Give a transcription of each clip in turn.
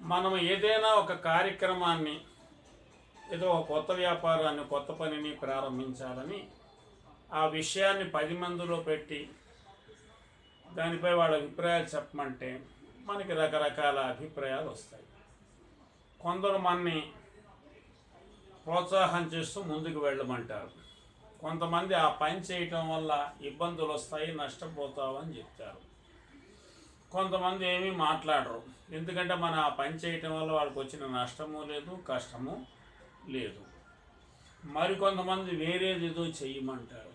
మనం ఏదైనా ఒక కార్యక్రమాన్ని ఏదో ఒక కొత్త వ్యాపారాన్ని కొత్త పనిని ప్రారంభించాలని ఆ విషయాన్ని పది మందిలో పెట్టి దానిపై వాళ్ళ అభిప్రాయాలు చెప్పమంటే మనకి రకరకాల అభిప్రాయాలు వస్తాయి కొందరు మనని ప్రోత్సాహం చేస్తూ ముందుకు వెళ్ళమంటారు కొంతమంది ఆ పని చేయటం వల్ల ఇబ్బందులు వస్తాయి నష్టపోతావు అని చెప్తారు కొంతమంది ఏమీ మాట్లాడరు ఎందుకంటే మన ఆ పని చేయటం వల్ల వాళ్ళకి వచ్చిన నష్టము లేదు కష్టము లేదు మరికొంతమంది వేరేది ఏదో చెయ్యమంటారు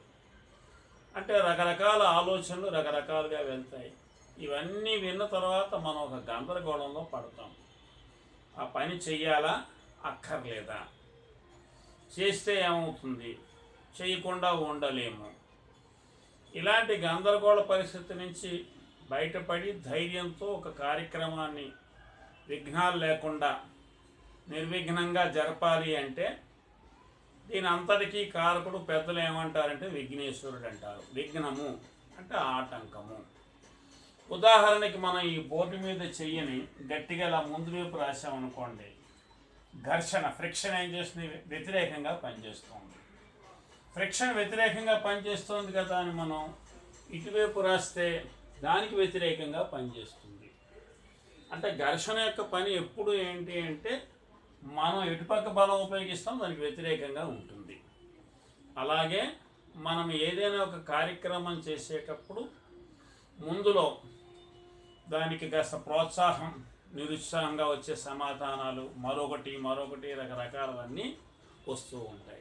అంటే రకరకాల ఆలోచనలు రకరకాలుగా వెళ్తాయి ఇవన్నీ విన్న తర్వాత మనం ఒక గందరగోళంలో పడతాం ఆ పని చెయ్యాలా అక్కర్లేదా చేస్తే ఏమవుతుంది చేయకుండా ఉండలేము ఇలాంటి గందరగోళ పరిస్థితి నుంచి బయటపడి ధైర్యంతో ఒక కార్యక్రమాన్ని విఘ్నాలు లేకుండా నిర్విఘ్నంగా జరపాలి అంటే దీని అంతటికీ కారకుడు పెద్దలు ఏమంటారంటే విఘ్నేశ్వరుడు అంటారు విఘ్నము అంటే ఆటంకము ఉదాహరణకి మనం ఈ బోర్డు మీద చెయ్యని గట్టిగా ఇలా ముందు వైపు రాసామనుకోండి ఘర్షణ ఫ్రిక్షన్ ఏం చేస్తుంది వ్యతిరేకంగా పనిచేస్తుంది ఫ్రిక్షన్ వ్యతిరేకంగా పనిచేస్తుంది కదా అని మనం ఇటువైపు రాస్తే దానికి వ్యతిరేకంగా పనిచేస్తుంది అంటే ఘర్షణ యొక్క పని ఎప్పుడు ఏంటి అంటే మనం ఎటుపక్క బలం ఉపయోగిస్తాం దానికి వ్యతిరేకంగా ఉంటుంది అలాగే మనం ఏదైనా ఒక కార్యక్రమం చేసేటప్పుడు ముందులో దానికి కాస్త ప్రోత్సాహం నిరుత్సాహంగా వచ్చే సమాధానాలు మరొకటి మరొకటి రకరకాలవన్నీ వస్తూ ఉంటాయి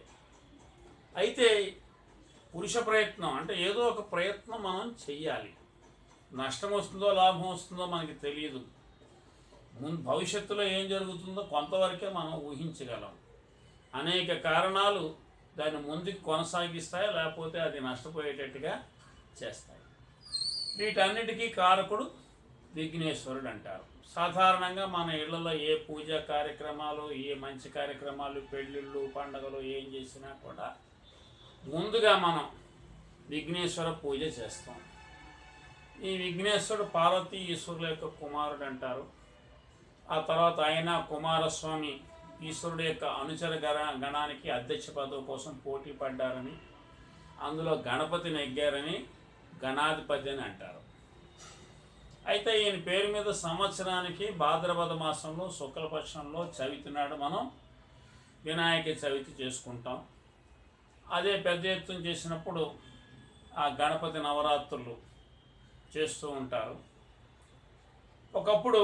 అయితే పురుష ప్రయత్నం అంటే ఏదో ఒక ప్రయత్నం మనం చెయ్యాలి నష్టం వస్తుందో లాభం వస్తుందో మనకి తెలియదు ముందు భవిష్యత్తులో ఏం జరుగుతుందో కొంతవరకే మనం ఊహించగలం అనేక కారణాలు దాన్ని ముందుకు కొనసాగిస్తాయి లేకపోతే అది నష్టపోయేటట్టుగా చేస్తాయి వీటన్నిటికీ కారకుడు విఘ్నేశ్వరుడు అంటారు సాధారణంగా మన ఇళ్లలో ఏ పూజా కార్యక్రమాలు ఏ మంచి కార్యక్రమాలు పెళ్ళిళ్ళు పండగలు ఏం చేసినా కూడా ముందుగా మనం విఘ్నేశ్వర పూజ చేస్తాం ఈ విఘ్నేశ్వరుడు పార్వతీ ఈశ్వరుల యొక్క కుమారుడు అంటారు ఆ తర్వాత ఆయన కుమారస్వామి ఈశ్వరుడు యొక్క అనుచర గణ గణానికి అధ్యక్ష పదవి కోసం పోటీ పడ్డారని అందులో గణపతి నెగ్గారని గణాధిపతి అని అంటారు అయితే ఈయన పేరు మీద సంవత్సరానికి భాద్రపద మాసంలో శుక్లపక్షంలో చవితి నాడు మనం వినాయక చవితి చేసుకుంటాం అదే పెద్ద ఎత్తున చేసినప్పుడు ఆ గణపతి నవరాత్రులు చేస్తూ ఉంటారు ఒకప్పుడు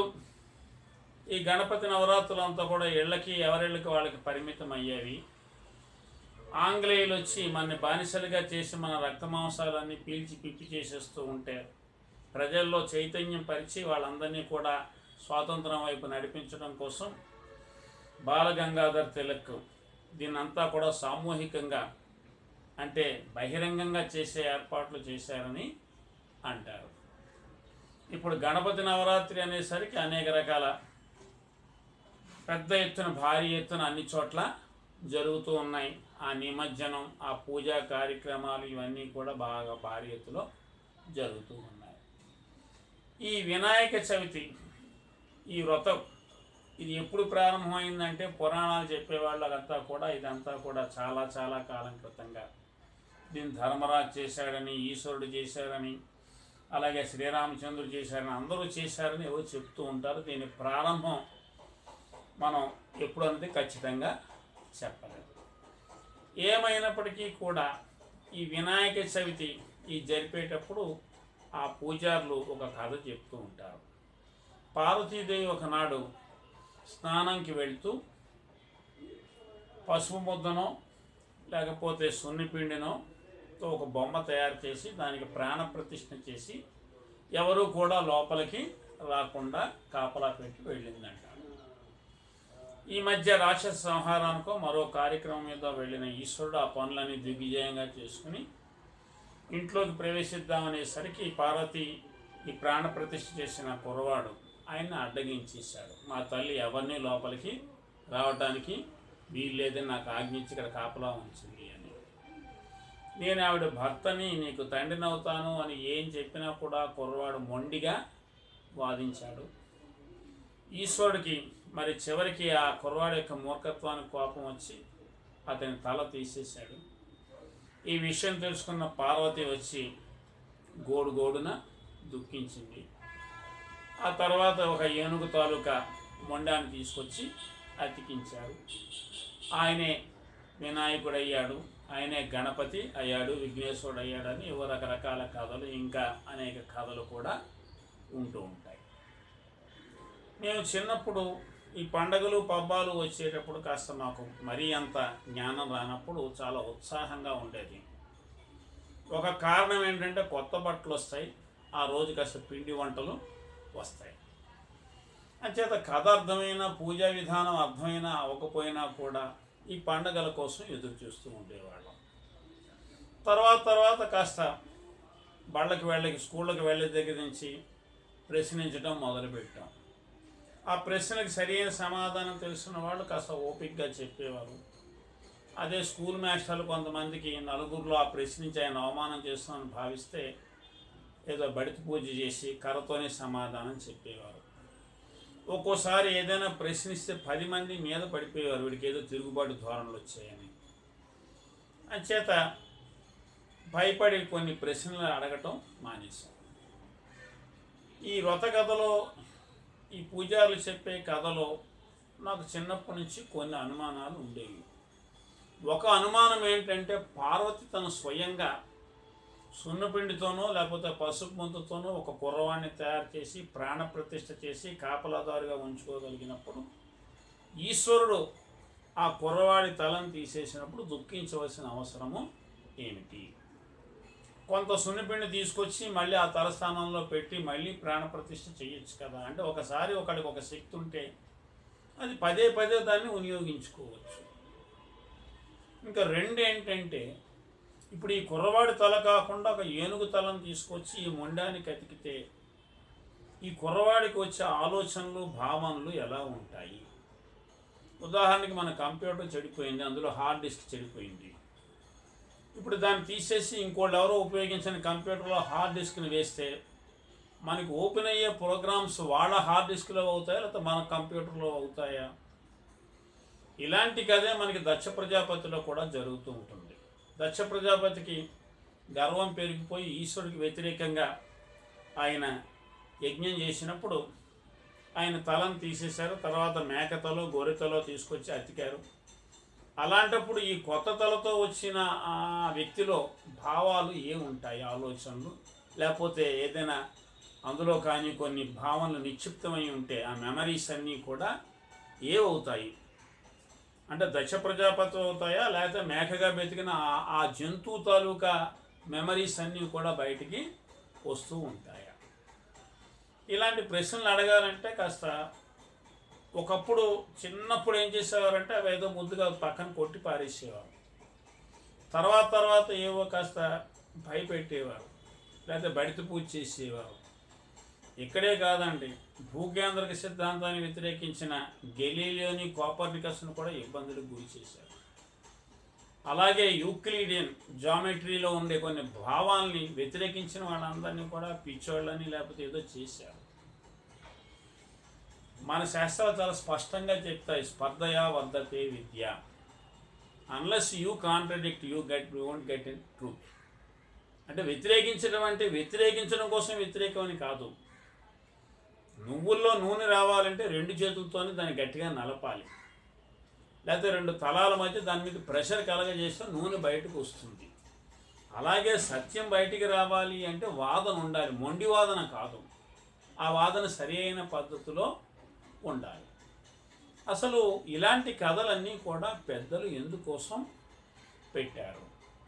ఈ గణపతి నవరాత్రులు అంతా కూడా ఇళ్ళకి ఎవరిళ్ళకి వాళ్ళకి పరిమితం అయ్యేవి ఆంగ్లేయులు వచ్చి మన బానిసలుగా చేసి మన రక్త మాంసాలన్నీ పీల్చి పిప్పి చేసేస్తూ ఉంటే ప్రజల్లో చైతన్యం పరిచి వాళ్ళందరినీ కూడా స్వాతంత్రం వైపు నడిపించడం కోసం బాలగంగాధర్ తిలక్ దీన్నంతా కూడా సామూహికంగా అంటే బహిరంగంగా చేసే ఏర్పాట్లు చేశారని అంటారు ఇప్పుడు గణపతి నవరాత్రి అనేసరికి అనేక రకాల పెద్ద ఎత్తున భారీ ఎత్తున అన్ని చోట్ల జరుగుతూ ఉన్నాయి ఆ నిమజ్జనం ఆ పూజా కార్యక్రమాలు ఇవన్నీ కూడా బాగా భారీ ఎత్తులో జరుగుతూ ఉన్నాయి ఈ వినాయక చవితి ఈ వ్రతం ఇది ఎప్పుడు ప్రారంభమైందంటే పురాణాలు చెప్పేవాళ్ళు అదంతా కూడా ఇదంతా కూడా చాలా చాలా కాలం క్రితంగా దీన్ని ధర్మరాజు చేశాడని ఈశ్వరుడు చేశాడని అలాగే శ్రీరామచంద్రుడు చేశారని అందరూ చేశారని ఎవరు చెప్తూ ఉంటారు దీని ప్రారంభం మనం ఎప్పుడు అనేది ఖచ్చితంగా చెప్పలేదు ఏమైనప్పటికీ కూడా ఈ వినాయక చవితి ఈ జరిపేటప్పుడు ఆ పూజారులు ఒక కథ చెప్తూ ఉంటారు పార్వతీదేవి ఒకనాడు స్నానంకి వెళ్తూ పసుపు ముద్దనో లేకపోతే సున్నిపిండినో తో ఒక బొమ్మ తయారు చేసి దానికి ప్రాణ ప్రతిష్ఠ చేసి ఎవరు కూడా లోపలికి రాకుండా కాపలా పెట్టి వెళ్ళిందంట ఈ మధ్య రాక్షస సంహారానికో మరో కార్యక్రమం మీద వెళ్ళిన ఈశ్వరుడు ఆ పనులని దిగ్విజయంగా చేసుకుని ఇంట్లోకి ప్రవేశిద్దామనేసరికి పార్వతి ఈ ప్రాణ ప్రతిష్ఠ చేసిన కుర్రవాడు ఆయన్ని అడ్డగించేశాడు మా తల్లి ఎవరిని లోపలికి రావడానికి వీల్లేదని నాకు ఆజ్ఞించి ఇక్కడ కాపలా ఉంచింది అని నేను ఆవిడ భర్తని నీకు తండ్రిని అవుతాను అని ఏం చెప్పినా కూడా కుర్రవాడు మొండిగా వాదించాడు ఈశ్వరుడికి మరి చివరికి ఆ కుర్రవాడి యొక్క మూర్ఖత్వానికి కోపం వచ్చి అతని తల తీసేశాడు ఈ విషయం తెలుసుకున్న పార్వతి వచ్చి గోడు గోడున దుఃఖించింది ఆ తర్వాత ఒక ఏనుగు తాలూకా మొండాన్ని తీసుకొచ్చి అతికించారు ఆయనే వినాయకుడు అయ్యాడు ఆయనే గణపతి అయ్యాడు విఘ్నేశ్వరుడు అయ్యాడని ఏవో రకరకాల కథలు ఇంకా అనేక కథలు కూడా ఉంటూ ఉంటాయి నేను చిన్నప్పుడు ఈ పండగలు పబ్బాలు వచ్చేటప్పుడు కాస్త మాకు మరీ అంత జ్ఞానం రానప్పుడు చాలా ఉత్సాహంగా ఉండేది ఒక కారణం ఏంటంటే కొత్త బట్టలు వస్తాయి ఆ రోజు కాస్త పిండి వంటలు వస్తాయి అంచేత కథ అర్థమైన పూజా విధానం అర్థమైనా అవ్వకపోయినా కూడా ఈ పండగల కోసం ఎదురు చూస్తూ ఉండేవాళ్ళం తర్వాత తర్వాత కాస్త బళ్ళకి వెళ్ళకి స్కూళ్ళకి వెళ్ళే దగ్గర నుంచి ప్రశ్నించడం మొదలుపెట్టాం ఆ ప్రశ్నలకు సరైన సమాధానం తెలిసిన వాళ్ళు కాస్త ఓపికగా చెప్పేవారు అదే స్కూల్ మాస్టర్లు కొంతమందికి నలుగురిలో ఆ ప్రశ్నించి ఆయన అవమానం చేస్తామని భావిస్తే ఏదో బడితి పూజ చేసి కర్రతోనే సమాధానం చెప్పేవారు ఒక్కోసారి ఏదైనా ప్రశ్నిస్తే పది మంది మీద పడిపోయేవారు వీడికి ఏదో తిరుగుబాటు ధోరణులు వచ్చాయని అంచేత భయపడి కొన్ని ప్రశ్నలు అడగటం మానేశాం ఈ వ్రత కథలో ఈ పూజారులు చెప్పే కథలో నాకు చిన్నప్పటి నుంచి కొన్ని అనుమానాలు ఉండేవి ఒక అనుమానం ఏంటంటే పార్వతి తను స్వయంగా సున్నపిండితోనో లేకపోతే పసుపు ముంతతోనో ఒక కుర్రవాణ్ణి తయారు చేసి ప్రాణప్రతిష్ఠ చేసి కాపలాదారుగా ఉంచుకోగలిగినప్పుడు ఈశ్వరుడు ఆ కుర్రవాడి తలను తీసేసినప్పుడు దుఃఖించవలసిన అవసరము ఏమిటి కొంత సున్నిపిండి తీసుకొచ్చి మళ్ళీ ఆ తలస్థానంలో పెట్టి మళ్ళీ ప్రాణప్రతిష్ఠ చేయొచ్చు కదా అంటే ఒకసారి ఒకడికి ఒక శక్తి ఉంటే అది పదే పదే దాన్ని వినియోగించుకోవచ్చు ఇంకా రెండు ఏంటంటే ఇప్పుడు ఈ కుర్రవాడి తల కాకుండా ఒక ఏనుగు తలను తీసుకొచ్చి ఈ మొండానికి అతికితే ఈ కుర్రవాడికి వచ్చే ఆలోచనలు భావనలు ఎలా ఉంటాయి ఉదాహరణకి మన కంప్యూటర్ చెడిపోయింది అందులో హార్డ్ డిస్క్ చెడిపోయింది ఇప్పుడు దాన్ని తీసేసి ఇంకోళ్ళు ఎవరో ఉపయోగించని కంప్యూటర్లో హార్డ్ డిస్క్ని వేస్తే మనకి ఓపెన్ అయ్యే ప్రోగ్రామ్స్ వాళ్ళ హార్డ్ డిస్క్లో అవుతాయా లేకపోతే మన కంప్యూటర్లో అవుతాయా ఇలాంటి కథే మనకి దక్ష ప్రజాపతిలో కూడా జరుగుతూ ఉంటుంది దక్ష ప్రజాపతికి గర్వం పెరిగిపోయి ఈశ్వరుడికి వ్యతిరేకంగా ఆయన యజ్ఞం చేసినప్పుడు ఆయన తలను తీసేశారు తర్వాత మేకతలో గొర్రెతలో తీసుకొచ్చి అతికారు అలాంటప్పుడు ఈ కొత్త తలతో వచ్చిన ఆ వ్యక్తిలో భావాలు ఏముంటాయి ఆలోచనలు లేకపోతే ఏదైనా అందులో కానీ కొన్ని భావనలు నిక్షిప్తమై ఉంటే ఆ మెమరీస్ అన్నీ కూడా ఏవవుతాయి అంటే దక్ష ప్రజాపతి అవుతాయా లేకపోతే మేకగా బతికిన ఆ- ఆ జంతువు తాలూకా మెమరీస్ అన్నీ కూడా బయటికి వస్తూ ఉంటాయా ఇలాంటి ప్రశ్నలు అడగాలంటే కాస్త ఒకప్పుడు చిన్నప్పుడు ఏం చేసేవారంటే అవి ఏదో ముద్దుగా పక్కన కొట్టి పారేసేవారు తర్వాత తర్వాత ఏవో కాస్త భయపెట్టేవారు లేకపోతే బడిత పూజ చేసేవారు ఇక్కడే కాదండి భూకేంద్రక సిద్ధాంతాన్ని వ్యతిరేకించిన గెలీలియోని కోపర్నికస్ను కూడా ఇబ్బందులకు గురి చేశారు అలాగే యూక్లిడియన్ జామెట్రీలో ఉండే కొన్ని భావాల్ని వ్యతిరేకించిన వాళ్ళందరినీ కూడా పిచ్చోళ్ళని లేకపోతే ఏదో చేశారు మన శాస్త్రాలు చాలా స్పష్టంగా చెప్తాయి స్పర్ధయా వర్ధతే విద్య unless you contradict you get you won't get in truth అంటే వ్యతిరేకించడం అంటే వ్యతిరేకించడం కోసం వ్యతిరేకం అని కాదు నువ్వుల్లో నూనె రావాలంటే రెండు చేతులతోనే దాన్ని గట్టిగా నలపాలి లేకపోతే రెండు తలాల మధ్య దాని మీద ప్రెషర్ కలగజేస్తే నూనె బయటకు వస్తుంది అలాగే సత్యం బయటికి రావాలి అంటే వాదన ఉండాలి మొండి వాదన కాదు ఆ వాదన సరి అయిన పద్ధతిలో ఉండాలి అసలు ఇలాంటి కథలన్నీ కూడా పెద్దలు ఎందుకోసం పెట్టారు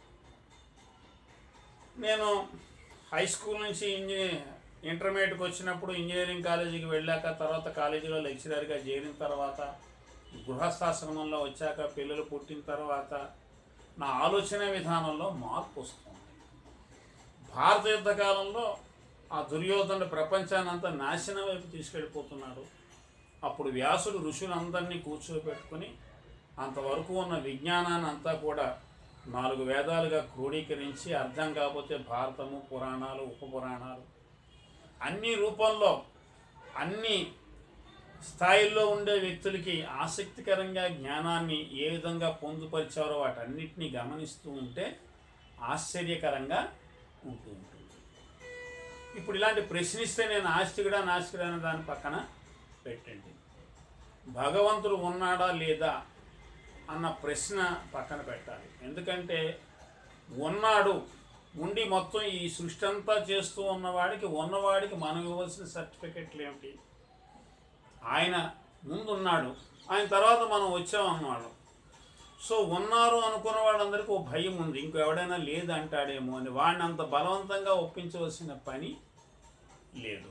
నేను హై స్కూల్ నుంచి ఇంజనీర్ ఇంటర్మీడియట్కి వచ్చినప్పుడు ఇంజనీరింగ్ కాలేజీకి వెళ్ళాక తర్వాత కాలేజీలో లెక్చరర్గా చేరిన తర్వాత గృహస్థాశ్రమంలో వచ్చాక పిల్లలు పుట్టిన తర్వాత నా ఆలోచన విధానంలో మార్పు వస్తుంది భారత యుద్ధ కాలంలో ఆ దుర్యోధనుడు ప్రపంచాన్ని అంతా నాశనం వైపు తీసుకెళ్ళిపోతున్నాడు అప్పుడు వ్యాసుడు ఋషులందరినీ కూర్చోబెట్టుకుని అంతవరకు ఉన్న విజ్ఞానాన్ని అంతా కూడా నాలుగు వేదాలుగా క్రోడీకరించి అర్థం కాకపోతే భారతము పురాణాలు ఉప పురాణాలు అన్ని రూపంలో అన్ని స్థాయిల్లో ఉండే వ్యక్తులకి ఆసక్తికరంగా జ్ఞానాన్ని ఏ విధంగా పొందుపరిచారో వాటన్నిటినీ గమనిస్తూ ఉంటే ఆశ్చర్యకరంగా ఉంటూ ఉంటుంది ఇప్పుడు ఇలాంటి ప్రశ్నిస్తే నేను ఆస్తికుడా నాస్తికుడా అనే దాని పక్కన పెట్టండి భగవంతుడు ఉన్నాడా లేదా అన్న ప్రశ్న పక్కన పెట్టాలి ఎందుకంటే ఉన్నాడు ఉండి మొత్తం ఈ సృష్టి అంతా చేస్తూ ఉన్నవాడికి ఉన్నవాడికి మనం ఇవ్వాల్సిన సర్టిఫికెట్లు ఏమిటి ఆయన ముందున్నాడు ఆయన తర్వాత మనం వచ్చామన్నవాడు సో ఉన్నారు అనుకున్న వాళ్ళందరికీ ఓ భయం ఉంది ఇంకో ఎవడైనా లేదంటాడేమో అని వాడిని అంత బలవంతంగా ఒప్పించవలసిన పని లేదు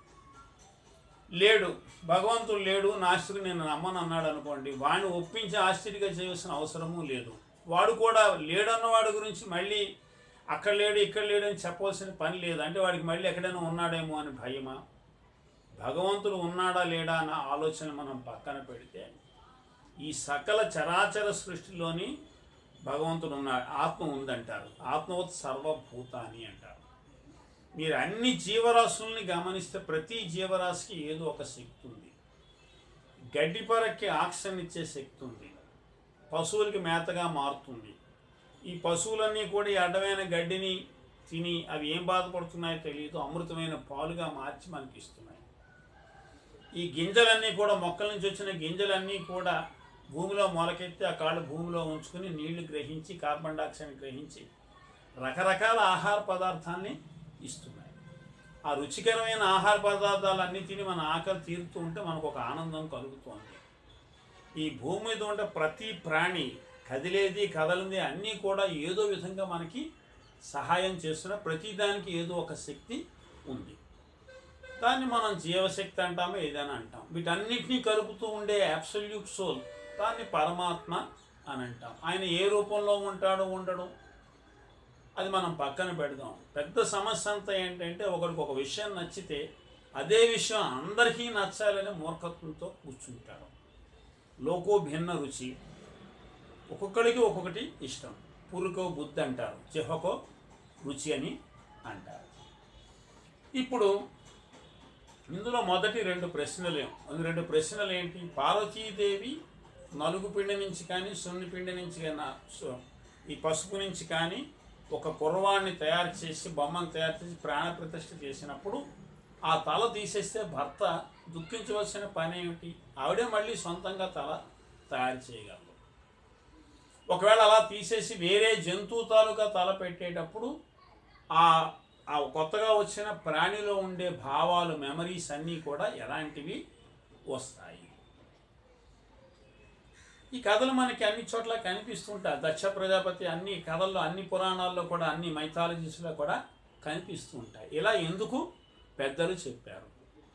లేడు భగవంతుడు లేడు నాస్తికు నేను నమ్మను అన్నాడు అనుకోండి వాడిని ఒప్పించి ఆశ్చర్యగా చేయవలసిన అవసరము లేదు వాడు కూడా లేడన్న వాడి గురించి మళ్ళీ అక్కడ లేడు ఇక్కడ లేడు అని చెప్పవలసిన పని లేదు అంటే వాడికి మళ్ళీ ఎక్కడైనా ఉన్నాడేమో అని భయమా భగవంతుడు ఉన్నాడా లేడా అన్న ఆలోచన మనం పక్కన పెడితే ఈ సకల చరాచర సృష్టిలోని భగవంతుడు ఉన్నాడు ఆత్మ ఉందంటారు ఆత్మవత్ సర్వభూతాని అంటారు మీరు అన్ని జీవరాశుల్ని గమనిస్తే ప్రతి జీవరాశికి ఏదో ఒక శక్తి ఉంది గడ్డి పరక్కి ఆక్సిజన్ ఇచ్చే శక్తి ఉంది పశువులకి మేతగా మారుతుంది ఈ పశువులన్నీ కూడా ఈ అడ్డమైన గడ్డిని తిని అవి ఏం బాధపడుతున్నాయో తెలియదు అమృతమైన పాలుగా మార్చి మనకి ఇస్తున్నాయి ఈ గింజలన్నీ కూడా మొక్కల నుంచి వచ్చిన గింజలన్నీ కూడా భూమిలో మొలకెత్తి ఆ కాళ్ళు భూమిలో ఉంచుకుని నీళ్లు గ్రహించి కార్బన్ డైఆక్సైడ్ గ్రహించి రకరకాల ఆహార పదార్థాన్ని ఇస్తున్నాయి ఆ రుచికరమైన ఆహార పదార్థాలన్నీ తిని మన ఆకలి తీరుతూ ఉంటే మనకు ఒక ఆనందం కలుగుతోంది ఈ భూమి మీద ఉండే ప్రతి ప్రాణి కదిలేది కదలింది అన్నీ కూడా ఏదో విధంగా మనకి సహాయం చేస్తున్న ప్రతిదానికి ఏదో ఒక శక్తి ఉంది దాన్ని మనం జీవశక్తి అంటాము ఏదైనా అంటాం వీటన్నిటినీ కలుపుతూ ఉండే అబ్సల్యూట్ సోల్ దాన్ని పరమాత్మ అని అంటాం ఆయన ఏ రూపంలో ఉంటాడో ఉండడు అది మనం పక్కన పెడదాం పెద్ద సమస్య అంతా ఏంటంటే ఒకరికి ఒక విషయం నచ్చితే అదే విషయం అందరికీ నచ్చాలని మూర్ఖత్వంతో కూర్చుంటారు లోకో భిన్న రుచి ఒక్కొక్కడికి ఒక్కొక్కటి ఇష్టం పురుకో బుద్ధి అంటారు చిహకో రుచి అని అంటారు ఇప్పుడు ఇందులో మొదటి రెండు ప్రశ్నలు ఏం- అది రెండు ప్రశ్నలు ఏంటి పార్వతీదేవి నలుగు పిండి నుంచి కానీ సున్ని పిండి నుంచి కానీ సు- ఈ పసుపు నుంచి కానీ ఒక కుర్రవాణ్ణి తయారు చేసి బొమ్మను తయారు చేసి ప్రాణ ప్రతిష్ఠ చేసినప్పుడు ఆ తల తీసేస్తే భర్త దుఃఖించవలసిన పని ఏమిటి ఆవిడే మళ్ళీ సొంతంగా తల తయారు చేయగలరు ఒకవేళ అలా తీసేసి వేరే జంతువు తాలూకా తల పెట్టేటప్పుడు ఆ ఆ కొత్తగా వచ్చిన ప్రాణిలో ఉండే భావాలు మెమరీస్ అన్నీ కూడా ఎలాంటివి వస్తాయి ఈ కథలు మనకి అన్ని చోట్ల కనిపిస్తుంటాయి దక్ష ప్రజాపతి అన్ని కథల్లో అన్ని పురాణాల్లో కూడా అన్ని మైథాలజీస్లో కూడా కనిపిస్తూ ఉంటాయి ఇలా ఎందుకు పెద్దలు చెప్పారు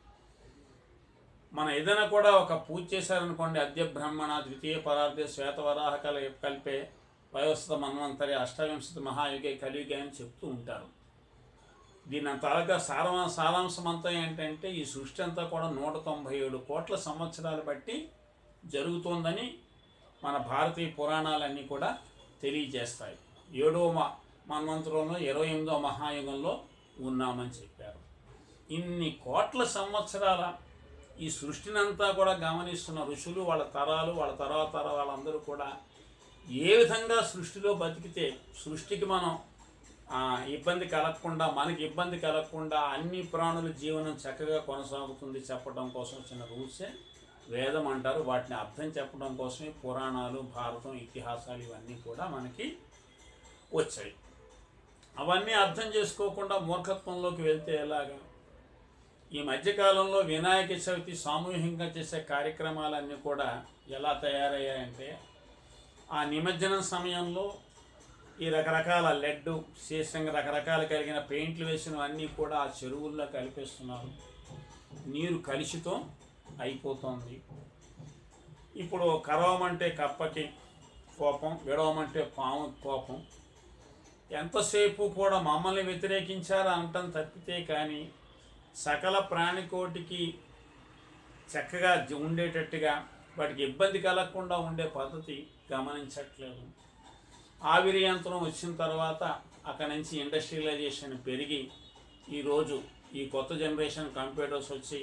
మనం ఏదైనా కూడా ఒక పూజ చేశారనుకోండి అద్య బ్రహ్మణ ద్వితీయ పరార్థే శ్వేతవరాహ కల కల్పే వయోస్థ మన్వంతరి అష్టవింశతి మహాయుగే కలియుగే అని చెప్తూ ఉంటారు దీని తాలూకా సారమ సారాంశం అంతా ఏంటంటే ఈ సృష్టి అంతా కూడా నూట తొంభై ఏడు కోట్ల సంవత్సరాలు బట్టి జరుగుతోందని మన భారతీయ పురాణాలన్నీ కూడా తెలియజేస్తాయి ఏడవ మ మన్వంతరంలో ఇరవై ఎనిమిదో మహాయుగంలో ఉన్నామని చెప్పారు ఇన్ని కోట్ల సంవత్సరాల ఈ సృష్టినంతా కూడా గమనిస్తున్న ఋషులు వాళ్ళ తరాలు వాళ్ళ తర్వాత తర వాళ్ళందరూ కూడా ఏ విధంగా సృష్టిలో బతికితే సృష్టికి మనం ఆ, ఇబ్బంది కలగకుండా మనకి ఇబ్బంది కలగకుండా అన్ని ప్రాణుల జీవనం చక్కగా కొనసాగుతుంది చెప్పడం కోసం వచ్చిన రూల్సే వేదం అంటారు వాటిని అర్థం చెప్పడం కోసమే పురాణాలు భారతం ఇతిహాసాలు ఇవన్నీ కూడా మనకి వచ్చాయి అవన్నీ అర్థం చేసుకోకుండా మూర్ఖత్వంలోకి వెళ్తే ఎలాగా ఈ మధ్యకాలంలో వినాయక చవితి సామూహికంగా చేసే కార్యక్రమాలన్నీ కూడా ఎలా తయారయ్యాయంటే ఆ నిమజ్జనం సమయంలో ఈ రకరకాల లెడ్ శీర్షంగా రకరకాల కలిగిన పెయింట్లు వేసినవన్నీ కూడా ఆ చెరువుల్లో కలిపేస్తున్నారు నీరు కలుషితం అయిపోతుంది ఇప్పుడు కరవమంటే కప్పకి కోపం విడవమంటే పాము కోపం ఎంతసేపు కూడా మమ్మల్ని వ్యతిరేకించారు అనటం తప్పితే కానీ సకల ప్రాణికోటికి చక్కగా జ- ఉండేటట్టుగా వాటికి ఇబ్బంది కలగకుండా ఉండే పద్ధతి గమనించట్లేదు ఆవిరి యంత్రం వచ్చిన తర్వాత అక్కడి నుంచి ఇండస్ట్రియలైజేషన్ పెరిగి ఈరోజు ఈ కొత్త జనరేషన్ కంప్యూటర్స్ వచ్చి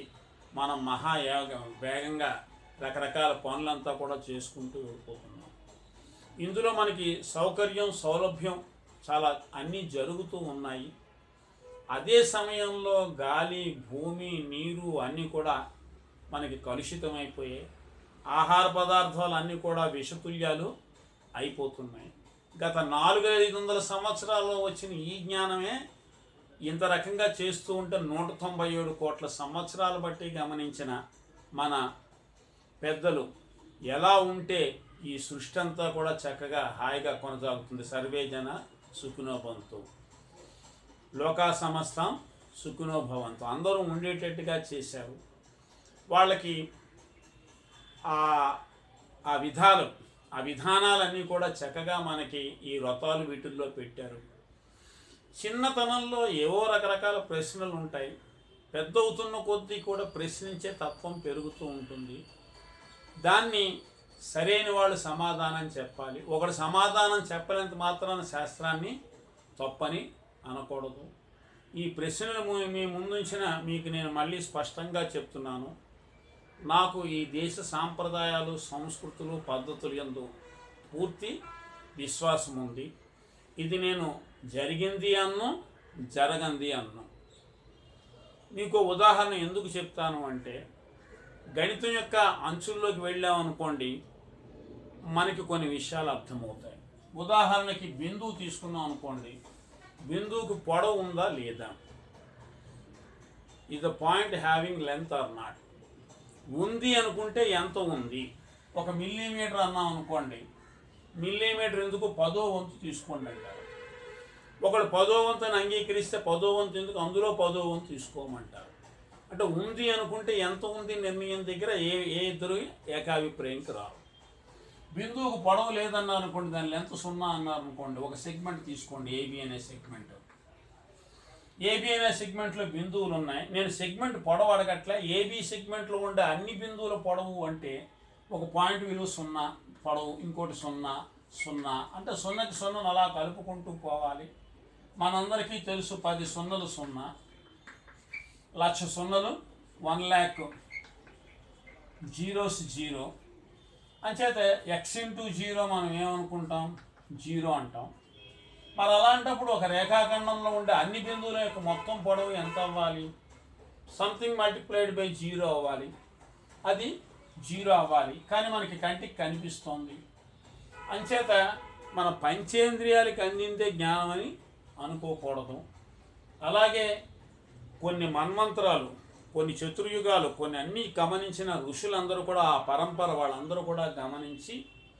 మనం మహాయోగ వేగంగా రకరకాల పనులంతా కూడా చేసుకుంటూ వెళ్ళిపోతున్నాం ఇందులో మనకి సౌకర్యం సౌలభ్యం చాలా అన్నీ జరుగుతూ ఉన్నాయి అదే సమయంలో గాలి భూమి నీరు అన్నీ కూడా మనకి కలుషితమైపోయాయి ఆహార పదార్థాలు అన్నీ కూడా విషతుల్యాలు అయిపోతున్నాయి గత నాలుగు ఐదు వందల సంవత్సరాల్లో వచ్చిన ఈ జ్ఞానమే ఇంత రకంగా చేస్తూ ఉంటే నూట తొంభై ఏడు కోట్ల సంవత్సరాలు బట్టి గమనించిన మన పెద్దలు ఎలా ఉంటే ఈ సృష్టి అంతా కూడా చక్కగా హాయిగా కొనసాగుతుంది సర్వే జన సుఖినోభవంతు లోకా సమస్తం సుఖినోభవంతు అందరూ ఉండేటట్టుగా చేశారు వాళ్ళకి ఆ ఆ విధాలు ఆ విధానాలన్నీ కూడా చక్కగా మనకి ఈ వ్రతాలు వీటిల్లో పెట్టారు చిన్నతనంలో ఏవో రకరకాల ప్రశ్నలు ఉంటాయి పెద్ద అవుతున్న కొద్దీ కూడా ప్రశ్నించే తత్వం పెరుగుతూ ఉంటుంది దాన్ని సరైన వాళ్ళు సమాధానం చెప్పాలి ఒకడు సమాధానం చెప్పలేంత మాత్రాన శాస్త్రాన్ని తప్పని అనకూడదు ఈ ప్రశ్నలు ము- మీ ముందుంచిన మీకు నేను మళ్ళీ స్పష్టంగా చెప్తున్నాను నాకు ఈ దేశ సాంప్రదాయాలు సంస్కృతులు పద్ధతులు ఎందు పూర్తి విశ్వాసం ఉంది ఇది నేను జరిగింది అన్ను జరగంది అన్ను మీకు ఉదాహరణ ఎందుకు చెప్తాను అంటే గణితం యొక్క అంచుల్లోకి వెళ్ళామనుకోండి మనకి కొన్ని విషయాలు అర్థమవుతాయి ఉదాహరణకి బిందువు తీసుకున్నాం అనుకోండి బిందువుకు పొడవు ఉందా లేదా ఇది the point having length or not ఉంది అనుకుంటే ఎంత ఉంది ఒక మిల్లీమీటర్ అన్నాం అనుకోండి మిల్లీమీటర్ ఎందుకు పదో వంతు తీసుకోండి అంటారు ఒకడు పదో వంతుని అంగీకరిస్తే పదో వంతు ఎందుకు అందులో పదో వంతు తీసుకోమంటారు అంటే ఉంది అనుకుంటే ఎంత ఉంది నిర్ణయం దగ్గర ఏ ఏ ఇద్దరు ఏకాభిప్రాయంకి రావు బిందువుకు పొడవు లేదన్నారు అనుకోండి దాని లెంత్ సున్నా అన్నారు అనుకోండి ఒక సెగ్మెంట్ తీసుకోండి ఏబి అనే సెగ్మెంట్ ఏబి అనే సెగ్మెంట్లో బిందువులు ఉన్నాయి నేను సెగ్మెంట్ పొడవు అడగట్లే ఏబి సెగ్మెంట్లో ఉండే అన్ని బిందువుల పొడవు అంటే ఒక పాయింట్ విలువ సున్నా పొడవు ఇంకోటి సున్నా సున్నా అంటే సున్నకి సున్నను అలా కలుపుకుంటూ పోవాలి మనందరికీ తెలుసు పది సున్నలు సున్నా లక్ష సున్నలు వన్ ల్యాక్ జీరోస్ జీరో అంచేత ఎక్స్ ఇంటూ జీరో మనం ఏమనుకుంటాం జీరో అంటాం మరి అలాంటప్పుడు ఒక రేఖాఖండంలో ఉండే అన్ని బిందువుల యొక్క మొత్తం పొడవు ఎంత అవ్వాలి సంథింగ్ మల్టిప్లైడ్ బై జీరో అవ్వాలి అది జీరో అవ్వాలి కానీ మనకి కంటికి కనిపిస్తోంది అంచేత మన పంచేంద్రియాలకి అందిందే జ్ఞానం అని అనుకోకూడదు అలాగే కొన్ని మన్మంత్రాలు కొన్ని చతుర్యుగాలు కొన్ని అన్నీ గమనించిన ఋషులందరూ కూడా ఆ పరంపర వాళ్ళందరూ కూడా గమనించి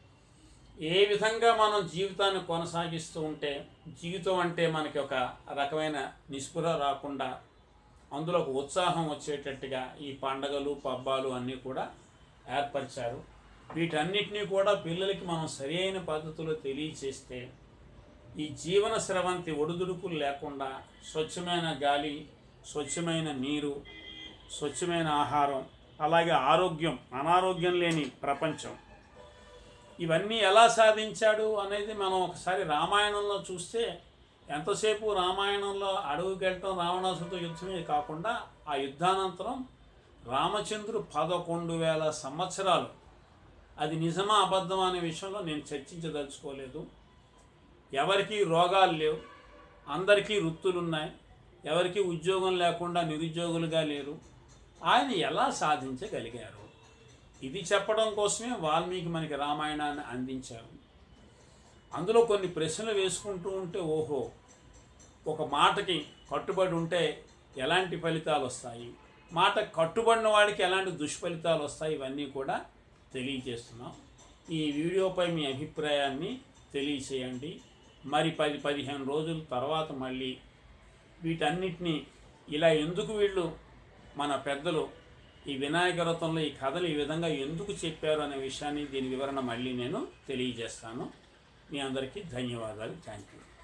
ఏ విధంగా మనం జీవితాన్ని కొనసాగిస్తూ ఉంటే జీవితం అంటే మనకి ఒక రకమైన నిస్పృహ రాకుండా అందులో ఒక ఉత్సాహం వచ్చేటట్టుగా ఈ పండగలు పబ్బాలు అన్నీ కూడా ఏర్పరిచారు వీటన్నిటినీ కూడా పిల్లలకి మనం సరి అయిన పద్ధతిలో తెలియచేస్తే ఈ జీవన స్రవంతి ఒడిదుడుకులు లేకుండా స్వచ్ఛమైన గాలి స్వచ్ఛమైన నీరు స్వచ్ఛమైన ఆహారం అలాగే ఆరోగ్యం అనారోగ్యం లేని ప్రపంచం ఇవన్నీ ఎలా సాధించాడు అనేది మనం ఒకసారి రామాయణంలో చూస్తే ఎంతసేపు రామాయణంలో అడవికి వెళ్ళటం రావణాసుడితో యుద్ధమే కాకుండా ఆ యుద్ధానంతరం రామచంద్రుడు పదకొండు వేల సంవత్సరాలు అది నిజమా అబద్ధమా అనే విషయంలో నేను చర్చించదలుచుకోలేదు ఎవరికి రోగాలు లేవు అందరికీ వృత్తులు ఉన్నాయి ఎవరికి ఉద్యోగం లేకుండా నిరుద్యోగులుగా లేరు ఆయన ఎలా సాధించగలిగారు ఇది చెప్పడం కోసమే వాల్మీకి మనకి రామాయణాన్ని అందించారు అందులో కొన్ని ప్రశ్నలు వేసుకుంటూ ఉంటే ఓహో ఒక మాటకి కట్టుబడి ఉంటే ఎలాంటి ఫలితాలు వస్తాయి మాట కట్టుబడిన వాడికి ఎలాంటి దుష్ఫలితాలు వస్తాయి ఇవన్నీ కూడా తెలియజేస్తున్నాం ఈ వీడియోపై మీ అభిప్రాయాన్ని తెలియచేయండి మరి పది పదిహేను రోజుల తర్వాత మళ్ళీ వీటన్నిటినీ ఇలా ఎందుకు వీళ్ళు మన పెద్దలు ఈ వినాయక వ్రతంలో ఈ కథలు ఈ విధంగా ఎందుకు చెప్పారు అనే విషయాన్ని దీని వివరణ మళ్ళీ నేను తెలియజేస్తాను మీ అందరికీ ధన్యవాదాలు థ్యాంక్ యూ